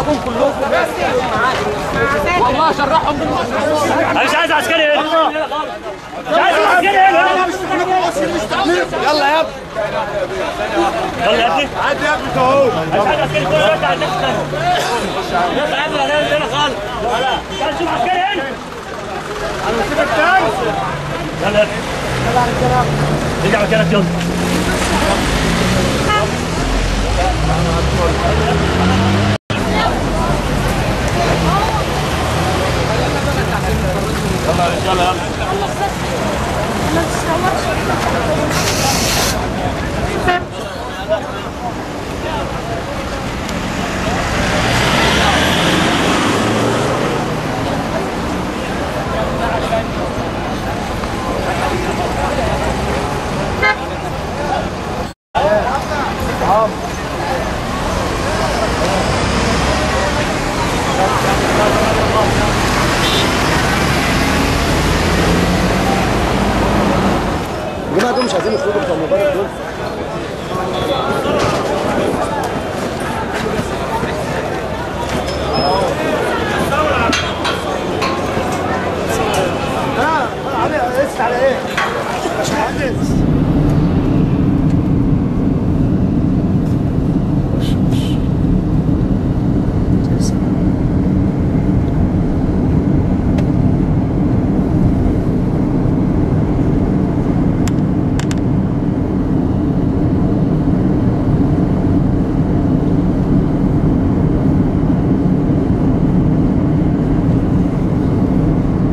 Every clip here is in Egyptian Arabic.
شرحهم كلهم والله شرحهم انا مش عايز عسكري هنا مش عايز عسكري هنا يلا يا ابني يلا يا ابني عادي يا ابني اهو مش عايز عسكري كل ده على الناس يلا يا ابني انا هنا خالص يلا تعال شوف عسكري هنا يلا يا ابني رجع مكانك يلا يلا يلا يلا يا جماعه دول مش عايزين يخرجوا بتوع مبارك دول ها علي قست على ايه؟ باشمهندس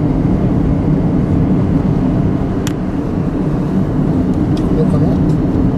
القناه